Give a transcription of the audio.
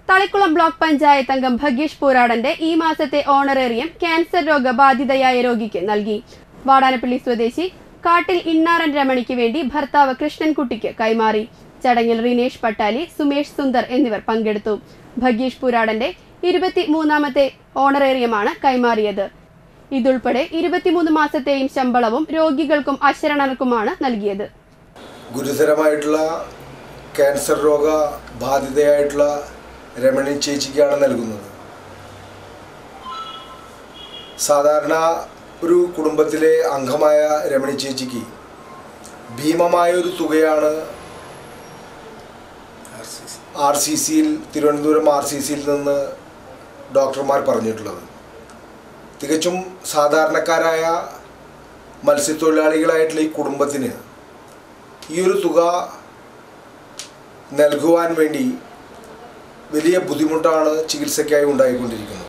Thalikkulam block panchayat അംഗം ഭഗീഷ് പൂരാടന്റെ ഈ മാസത്തെ ഓണറേറിയം ക്യാൻസർ രോഗബാധിതയായ രോഗിക്ക് നൽകി വാടാനപ്പള്ളി സ്വദേശി കാട്ടിൽ ഇണ്ണാറൻ രമണിക്ക് വേണ്ടി ഭർത്താവ് കൃഷ്ണൻകുട്ടിക്ക് കൈമാറി ചടങ്ങിൽ റിനേഷ് പട്ടാലി സുമേഷ് സുന്ദർ എന്നിവർ പങ്കെടുത്തു ഭഗീഷ് പൂരാടന്റെ ഇരുപത്തി മൂന്നാമത്തെ ഓണറേറിയമാണ് കൈമാറിയത് ഇതുൾപ്പെടെ ഇരുപത്തിമൂന്ന് മാസത്തെയും ശമ്പളവും രോഗികൾക്കും അശരണർക്കുമാണ് നൽകിയത് ഗുരുതരമായിട്ടുള്ള ക്യാൻസർ രോഗ ബാധിതയായിട്ടുള്ള രമണി ചേച്ചിക്കാണ് നൽകുന്നത് സാധാരണ ഒരു കുടുംബത്തിലെ അംഗമായ രമണി ചേച്ചിക്ക് ഭീമമായ ഒരു തുകയാണ് ആർ സി സിയിൽ തിരുവനന്തപുരം ആർ സി സിയിൽ നിന്ന് ഡോക്ടർമാർ പറഞ്ഞിട്ടുള്ളത് തികച്ചും സാധാരണക്കാരായ മത്സ്യത്തൊഴിലാളികളായിട്ടുള്ള ഈ കുടുംബത്തിന് ഈ ഒരു തുക നൽകുവാൻ വേണ്ടി വലിയ ബുദ്ധിമുട്ടാണ് ചികിത്സയ്ക്കായി ഉണ്ടായിക്കൊണ്ടിരിക്കുന്നത്